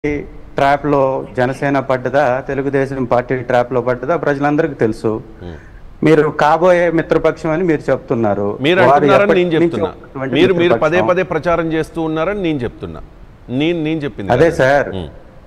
Trap లో జనసేన పడ్డదా Telugu Desam party trap లో పడ్డదా ప్రజలందరికీ తెలుసు మీరు కాబోయే మిత్రపక్షం అని మీరు చెప్తున్నారు మీరు వారు అంటున్నారని ఎప్పటి నేను నుంచో చెప్తున్నా ఉన్నటువంటి మీరు మీరు పదే మిత్రపక్షం. పదే ప్రచారం చేస్తూ ఉన్నారని నేను చెప్తున్నా నేను నేను చెప్పింది అదే కాదు. Sir um.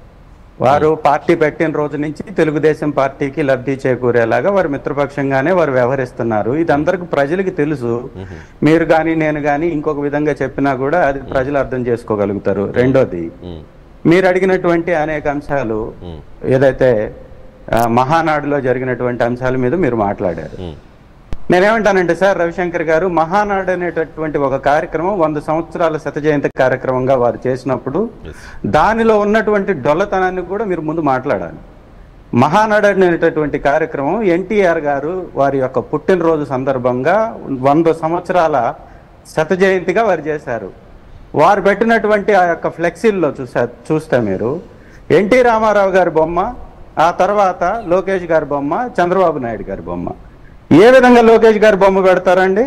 వారు పార్టీ పెట్టిన రోజు నుంచి తెలుగుదేశం పార్టీకి లబ్ధి చేకూరేలాగా వారు మిత్రపక్షంగానే వారు వ్యవహరిస్తున్నారు ఇది అందరికి ప్రజలకి తెలుసు మీరు కానీ నేను కానీ ఇంకొక విధంగా చెప్పినా కూడా అది ప్రజలు అర్థం చేసుకోగలుగుతారు రెండోది ఉమ్. మీరు అడిగినటువంటి అనేక అంశాలు ఉమ్. ఏదైతే ఆ, మహానాడులో జరిగినటువంటి అంశాల మీద మీరు మాట్లాడారు ఉమ్. నేనేమంటానంటే సార్ రవిశంకర్ గారు మహానాడు అనేటటువంటి ఒక కార్యక్రమం వంద సంవత్సరాల శత జయంతి కార్యక్రమంగా వారు చేసినప్పుడు Yes. దానిలో ఉన్నటువంటి డొల్లతనాన్ని కూడా మీరు ముందు మాట్లాడాలి మహానాడు అనేటటువంటి కార్యక్రమం ఎన్టీఆర్ గారు వారి యొక్క పుట్టినరోజు సందర్భంగా వంద సంవత్సరాల శత జయంతిగా వారు చేశారు వారు పెట్టినటువంటి ఆ యొక్క ఫ్లెక్సీల్లో చూసా చూస్తే మీరు ఎన్టీ రామారావు గారి బొమ్మ ఆ తర్వాత లోకేష్ గారి బొమ్మ చంద్రబాబు నాయుడు గారి బొమ్మ ఏ విధంగా లోకేష్ గారి బొమ్మ పెడతారండి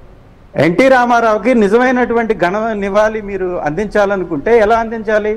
ఎన్టీ రామారావుకి నిజమైనటువంటి ఘన నివాళి మీరు అందించాలనుకుంటే ఎలా అందించాలి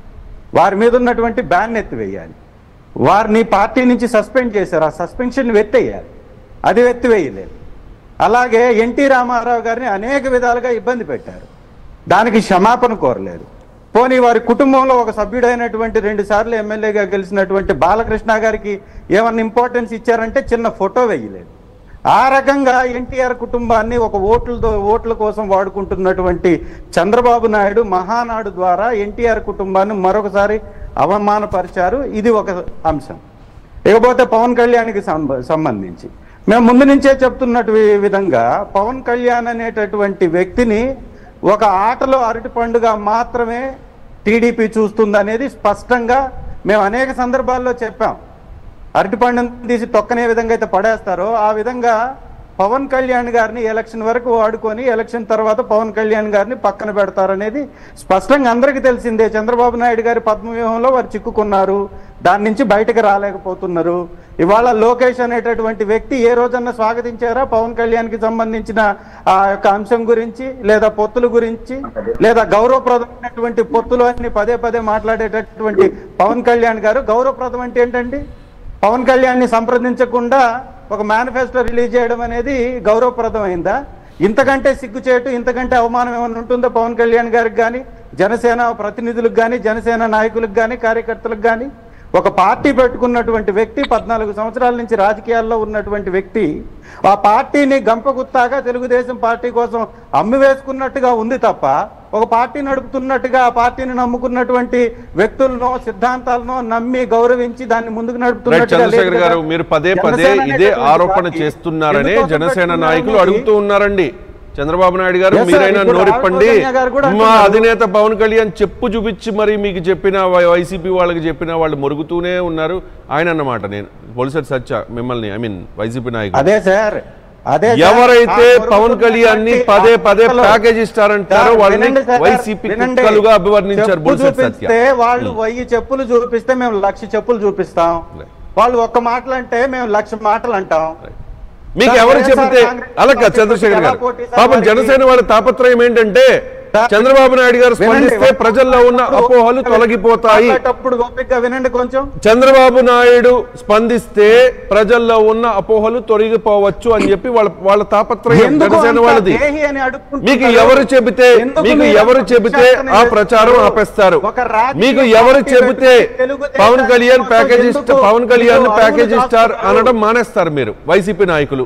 వారి మీద ఉన్నటువంటి బ్యాన్ ఎత్తివేయాలి వారిని పార్టీ నుంచి సస్పెండ్ చేశారు ఆ సస్పెన్షన్ వెత్తేయాలి అది వెత్తివేయలేదు అలాగే ఎన్టీ రామారావు గారిని అనేక విధాలుగా ఇబ్బంది పెట్టారు దానికి క్షమాపణ కోరలేదు పోనీ వారి కుటుంబంలో ఒక సభ్యుడైనటువంటి రెండు సార్లు ఎమ్మెల్యేగా గెలిచినటువంటి బాలకృష్ణ గారికి ఏమన్నా ఇంపార్టెన్స్ ఇచ్చారంటే చిన్న ఫోటో వేయలేదు ఆ రకంగా ఎన్టీఆర్ కుటుంబాన్ని ఒక ఓట్లతో ఓట్ల కోసం వాడుకుంటున్నటువంటి చంద్రబాబు నాయుడు మహానాడు ద్వారా ఎన్టీఆర్ కుటుంబాన్ని మరొకసారి అవమానపరిచారు ఇది ఒక అంశం ఇకపోతే పవన్ కళ్యాణ్కి సంబ- సంబంధించి మేము ముందు నుంచే చెప్తున్నట్టు వి- విధంగా పవన్ కళ్యాణ్ అనేటటువంటి వ్యక్తిని ఒక ఆటలో అరటి పండుగ మాత్రమే టీడీపీ చూస్తుందనేది స్పష్టంగా మేము అనేక సందర్భాల్లో చెప్పాం అరటిపండును తీసి తొక్కనే విధంగా అయితే పడేస్తారో ఆ విధంగా పవన్ కళ్యాణ్ గారిని ఎలక్షన్ వరకు వాడుకొని ఎలక్షన్ తర్వాత పవన్ కళ్యాణ్ గారిని పక్కన పెడతారనేది స్పష్టంగా అందరికీ తెలిసిందే చంద్రబాబు నాయుడు గారి పద్మవ్యూహంలో వారు చిక్కుకున్నారు దాని నుంచి బయటకు రాలేకపోతున్నారు ఇవాళ లోకేష్ అనేటటువంటి వ్యక్తి ఏ రోజన్నా స్వాగతించారా పవన్ కళ్యాణ్కి సంబంధించిన ఆ యొక్క అంశం గురించి లేదా పొత్తుల గురించి లేదా గౌరవప్రదమైనటువంటి పొత్తులు అని పదే పదే మాట్లాడేటటువంటి పవన్ కళ్యాణ్ గారు గౌరవప్రదం అంటే ఏంటండి పవన్ కళ్యాణ్ని సంప్రదించకుండా ఒక మేనిఫెస్టో రిలీజ్ చేయడం అనేది గౌరవప్రదమైందా ఇంతకంటే సిగ్గుచేటు ఇంతకంటే అవమానం ఏమైనా ఉంటుందో పవన్ కళ్యాణ్ గారికి కానీ జనసేన ప్రతినిధులకు కానీ జనసేన నాయకులకు కానీ కార్యకర్తలకు కానీ ఒక పార్టీ పెట్టుకున్నటువంటి వ్యక్తి పద్నాలుగు సంవత్సరాల నుంచి రాజకీయాల్లో ఉన్నటువంటి వ్యక్తి ఆ పార్టీని గంపగుత్తాగా తెలుగుదేశం పార్టీ కోసం అమ్మి వేసుకున్నట్టుగా ఉంది తప్ప ఒక పార్టీ నడుపుతున్నట్టుగా ఆ పార్టీని నమ్ముకున్నటువంటి వ్యక్తులను సిద్ధాంతాలను నమ్మి గౌరవించి దాన్ని ముందుకు రైట్ నడుపుతున్నట్టుగా చంద్రశేఖర్ లేదు గారు కదా. మీరు పదే పదే జనసేన ఇదే అనేటటువంటి ఆరోపణ పార్టీ చేస్తున్నారనే ఎందుకోసం జనసేన పెట్టుకున్నారు నాయకులు అనేది అడుగుతూ ఉన్నారండి చంద్రబాబు నాయుడు గారు Yes, sir. మీరైనా ఇప్పుడు నోరిప్పండి ఆళ్ల గారు కూడా మా అంటున్నారు. అధినేత పవన్ కళ్యాణ్ చెప్పు చూపించి మరి మీకు చెప్పిన వై- వైసీపీ వాళ్ళకి చెప్పిన వాళ్ళు మొరుగుతూనే ఉన్నారు ఆయన అన్నమాట నేను పొలిసెట్ సత్య మిమ్మల్ని ఐ మీన్ వైసీపీ నాయకులు అదే సార్ అదే సార్. ఎవరైతే ఆ పవన్ కళ్యాణ్ ని కొరుకుతున్నటువంటి పదే పదే ఆటలు- ప్యాకేజ్ ఇస్తారంటారో సార్, వాళ్ళని వినండి సార్, వైసీపీ వినండి. కుక్కలుగా అభివర్ణించారు చెప్పు బొలిసెట్ సత్య చూపిస్తే వాళ్ళు వెయ్యి చెప్పులు చూపిస్తే మేము లక్ష చెప్పులు చూపిస్తాం Right. వాళ్ళు ఒక్క మాటలు అంటే మేము లక్ష మాటలు అంటాం మీకు సార్, ఎవరు వైఎస్ఆర్ చెబితే కాంగ్రెస్ అలా కాదు పార్టీ చంద్రశేఖర్ ఎలా గారు పోటీ సార్ పాపం వారికి? జనసేన వాళ్ళ తాపత్రయం ఏంటంటే సార్, చంద్రబాబు నాయుడు గారు వినండి, స్పందిస్తే ప్రజల్లో ఉన్న అపోహలు తొలగిపోతాయి మాట్లాడేటప్పుడు ఓపికగా వినండి కొంచెం చంద్రబాబు నాయుడు స్పందిస్తే ప్రజల్లో ఉన్న అపోహలు తొలగిపోవచ్చు అని చెప్పి వాళ్ళ వాళ్ళ తాపత్రయం ఎందుకు జనసేన అంత వాళ్ళది దేహి అని అడుక్కుంటున్నారు? మీకు ఎవరు చెబితే ఎందుకు మీకు మీరు ఎవరు అంత చెబితే విచారణ ఆ ప్రచారం చేస్తున్నారు? ఆపేస్తారు ఒక రాజకీయ మీకు ఎవరు పార్టీ చెబితే పెట్టుకుని తెలుగుదేశం పవన్ కళ్యాణ్ కోసం ప్యాకేజ్ ఎందుకు ఇస్తా పవన్ కళ్యాణ్ మీరు ప్యాకేజ్ అడుగులు ఇస్తారు కాస్తున్నారు? అనడం మానేస్తారు మీరు వైసీపీ నాయకులు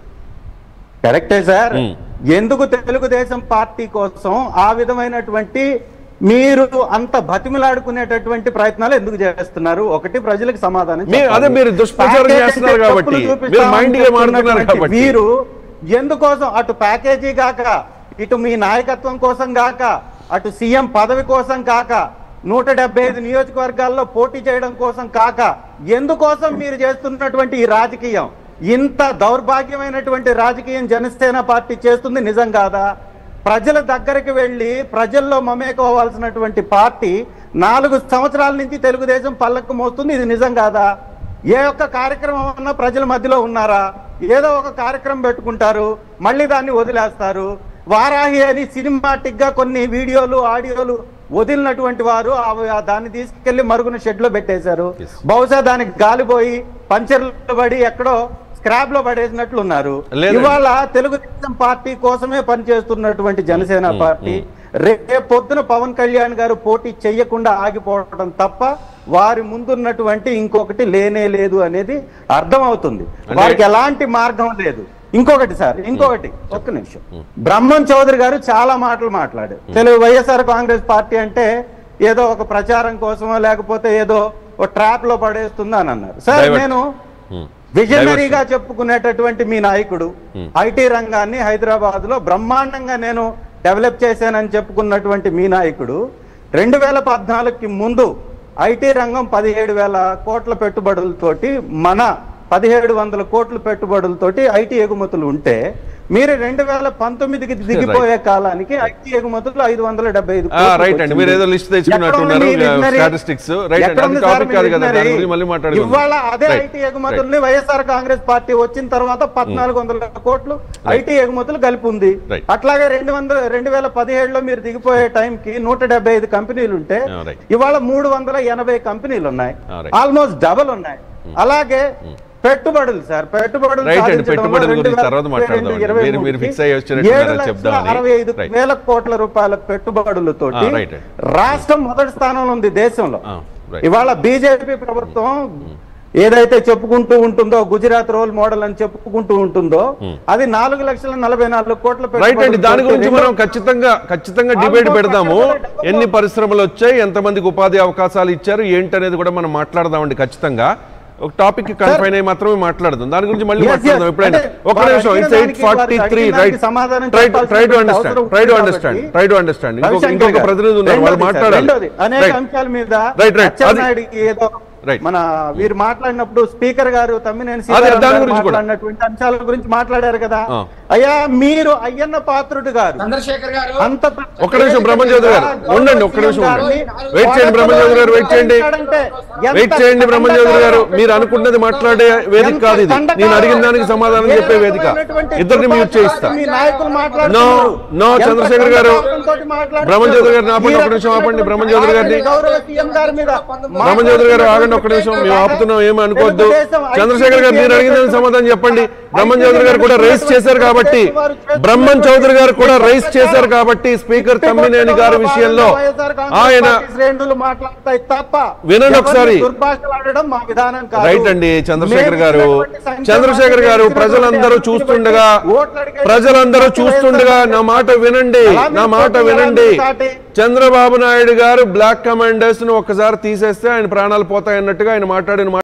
కరెక్టే సార్ మ్. ఎందుకు తెలుగుదేశం పార్టీ కోసం ఆ విధమైనటువంటి మీరు అంత బతిమిలాడుకునేటటువంటి ప్రయత్నాలు ఎందుకు చేస్తున్నారు ఒకటి ప్రజలకు సమాధానం మీ- చెప్పాలి. అదే మీరు దుష్ప్రచారం ప్యాకేజీ చేస్తున్నారు అంటే కాబట్టి, తప్పులు మీరు చూపిస్తామని మైండ్ గేమ్ ఆడుతున్నారు చెప్తున్నటువంటి కాబట్టి. వీరు ఎందుకోసం అటు ప్యాకేజీ కాక ఇటు మీ నాయకత్వం కోసం కాక అటు సీఎం పదవి కోసం కాక నూట డెబ్బై ఐదు నియోజకవర్గాల్లో పోటీ చేయడం కోసం కాక ఎందుకోసం మీరు చేస్తున్నటువంటి ఈ రాజకీయం ఇంత దౌర్భాగ్యమైనటువంటి రాజకీయం జనసేన పార్టీ చేస్తుంది నిజం కాదా ప్రజల దగ్గరికి వెళ్ళి ప్రజల్లో మమేకం అవ్వాల్సినటువంటి పార్టీ నాలుగు సంవత్సరాల నుంచి తెలుగుదేశం పల్లకు మోస్తుంది ఇది నిజం కాదా ఏ ఒక్క కార్యక్రమం అన్నా ప్రజల మధ్యలో ఉన్నారా ఏదో ఒక కార్యక్రమం పెట్టుకుంటారు మళ్ళీ దాన్ని వదిలేస్తారు వారాహి అని సినిమాటిక్ గా కొన్ని వీడియోలు ఆడియోలు వదిలినటువంటి వారు ఆ- ఆ దాన్ని తీసుకెళ్లి మరుగున షెడ్ లో పెట్టేశారు బహుశా దానికి గాలిపోయి పంచర్లు పడి ఎక్కడో స్క్రాప్ లో పడేసినట్లు ఉన్నారు లేదండి. ఇవాళ తెలుగుదేశం పార్టీ కోసమే పనిచేస్తున్నటువంటి జనసేన పార్టీ రేపు పొద్దున పవన్ కళ్యాణ్ గారు పోటీ చెయ్యకుండా ఆగిపోవడం తప్ప వారి ముందున్నటువంటి ఇంకొకటి లేనే లేదు అనేది అర్థమవుతుంది వారికి ఎలాంటి మార్గం లేదు ఇంకొకటి సార్ ఇంకొకటి ఒక్క నిమిషం బ్రహ్మం చౌదరి గారు చాలా మాటలు మాట్లాడారు తెలుగు వైఎస్ఆర్ కాంగ్రెస్ పార్టీ అంటే ఏదో ఒక ప్రచారం కోసమో లేకపోతే ఏదో ఒక ట్రాప్ లో పడేస్తుందా అని అన్నారు సార్ Divert. నేను ఉమ్. విజనరీగా చెప్పుకునేటటువంటి మీ నాయకుడు ఐటీ రంగాన్ని హైదరాబాద్ లో బ్రహ్మాండంగా నేను డెవలప్ చేశానని చెప్పుకున్నటువంటి మీ నాయకుడు రెండు వేల పద్నాలుగుకి ముందు ఐటీ రంగం పదిహేడు వేల కోట్ల పెట్టుబడులతోటి మన పదిహేడు వందల కోట్ల పెట్టుబడులతోటి ఐటీ ఎగుమతులు ఉంటే మీరు రెండు వేల పంతొమ్మిదికి దిగిపోయే కాలానికి ఐటీ ఎగుమతులు ఐదు వందల డెబ్బై ఐదు ఆ, రైట్ అండి మీరు ఏదో లిస్ట్ తెచ్చుకున్నట్టున్నారు స్టాటిస్టిక్స్ రైట్ అండి అది టాపిక్ కాదు కదా దాని గురించి మళ్ళీ మాట్లాడుకుందాం ఇవాళ అదే Right. ఐటీ ఎగుమతుల్ని వైఎస్ఆర్ కాంగ్రెస్ పార్టీ వచ్చిన తర్వాత పద్నాలుగు వందల కోట్లు ఐటీ ఎగుమతులు కలిపి ఉంది Right. అట్లాగే రెండు వందల రెండు వేల పదిహేడులో మీరు దిగిపోయే టైంకి నూట డెబ్బై ఐదు కంపెనీలు ఉంటే Ah, right. ఇవాళ మూడు వందల ఎనభై కంపెనీలు ఉన్నాయి Ah, right. ఆల్మోస్ట్ డబల్ ఉన్నాయి అలాగే పెట్టుబడులు సార్ పెట్టుబడులు Right అండి, సాధించడంలో పెట్టుబడుల గురించి 2022, తర్వాత మాట్లాడదాం అండి. 23 మీరు- మీరు కి fix అయ్యి వచ్చినట్టున్నారు, ఏడు లక్షల చెప్దామని. అరవై ఐదు Right. వేల కోట్ల రూపాయల పెట్టుబడులతోటి Ah, right, right. రాష్ట్రం మొదటి స్థానంలో ఉంది దేశంలో Ah, right. ఇవాళ బీజేపీ ప్రభుత్వం ఏదైతే చెప్పుకుంటూ ఉంటుందో గుజరాత్ రోల్ మోడల్ అని చెప్పుకుంటూ ఉంటుందో అది నాలుగు లక్షల నలభై నాలుగు కోట్ల రైట్ అండి దాని పెట్టుబడులతోటి గురించి రెండు- మనం ఖచ్చితంగా ఖచ్చితంగా డిబేట్ పెడదాము ఎన్ని పరిశ్రమలు వచ్చాయి ఎంతమందికి ఉపాధి అవకాశాలు ఇచ్చారు ఏంటి అనేది కూడా మనం మాట్లాడదామండి ఖచ్చితంగా ఒక టాపిక్ కన్ఫైన్ అయ్యి మాత్రమే మాట్లాడదాం దాని గురించి మళ్ళీ Yes, మాట్లాడదాం yes. ఎప్పుడైనా అంటే ఒక్క వారు నిమిషం అడిగిన ఇట్స్ ఎయిట్ దానికి, ఫార్టీ వారు త్రీ అడిగిన రైట్ దానికి సమాధానం ట్రై చెప్పాల్సిన ట్రై టు అండర్స్టాండ్ అవసరం ట్రై టు ఉంది అండర్స్టాండ్ కాబట్టి. ట్రై టు అండర్స్టాండ్ ఇంకొక రవిశంకర్ ఇంకొక గారు, ప్రతినిధి ఉన్నారు వాళ్ళు రెండోది సార్, మాట్లాడాలి రెండోది, అనేక Right. అంశాల మీద Right, right. అది- అచ్చెన్నాయుడికి ఏదో Right. మన వీరు మాట్లాడినప్పుడు స్పీకర్ గారు తమ్మినేని అదే, సీతారాం దాని గారు గురించి కూడా. మాట్లాడినటువంటి అంశాల గురించి మాట్లాడారు కదా ఆ. అయ్యా మీరు అయ్యన్న పాత్రుడు గారు చంద్రశేఖర్ గారు అంత ఒక్క నిమిషం బ్రహ్మజ్యోతి గారు ఉండండి ఒక్క నిమిషం ఉండండి వెయిట్ చేయండి బ్రహ్మజ్యోతి గారు వెయిట్ చేయండి వెయిట్ చేయండి బ్రహ్మజ్యోతి గారు మీరు అనుకున్నది మాట్లాడే వేదిక కాదు ఇది నేను అడిగిన దానికి సమాధానం చెప్పే వేదిక ఇద్దరిని మ్యూట్ చేయిస్తా మీ నాయకులు నో మాట్లాడుతున్నారు నో ఎంత చంద్రశేఖర్ గారు కండకాలతోటి మాట్లాడుతున్నారు. బ్రహ్మజ్యోతి గారిని ఆపండి మీరు ఒక్క నిమిషం ఆపండి బ్రహ్మజ్యోతి గారిని గౌరవ సీఎం గారి మీద బ్రహ్మజ్యోతి గారు ఆగండి ఒక్క నిమిషం మేము ఆపుతున్నాం ఏమి అనుకోవద్దు చంద్రశేఖర్ గారు మీరు అడిగిన దానికి సమాధానం చెప్పండి బ్రహ్మం చౌదరి గారు కూడా రైస్ చేశారు కాబట్టి బ్రహ్మం చౌదరి గారు కూడా రైస్ చేశారు కాబట్టి స్పీకర్ తమ్మినేని గారి విషయంలో ఆయన శ్రేణులు మాట్లాడతాయి తప్ప వినండి ఒకసారి. ఎవరిని దుర్భాషలాడడం మా విధానం కాదు రైట్ అండి చంద్రశేఖర్ గారు మేము ఇచ్చినటువంటి సంక్షేమ చంద్రశేఖర్ గారు పథకాలు ప్రజలందరూ ఇచ్చినటువంటి చూస్తుండగా ఓట్లు అడిగే ప్రజలందరూ చూస్తుండగా నా మాట వినండి అలా నా మీరు మాట పోటీ వినండి ఎలా సాటి? చంద్రబాబు నాయుడు గారు బ్లాక్ కమాండర్స్ ను ఒక్కసారి తీసేస్తే ఆయన ప్రాణాలు పోతాయి అన్నట్టుగా ఆయన మాట్లాడిన మాట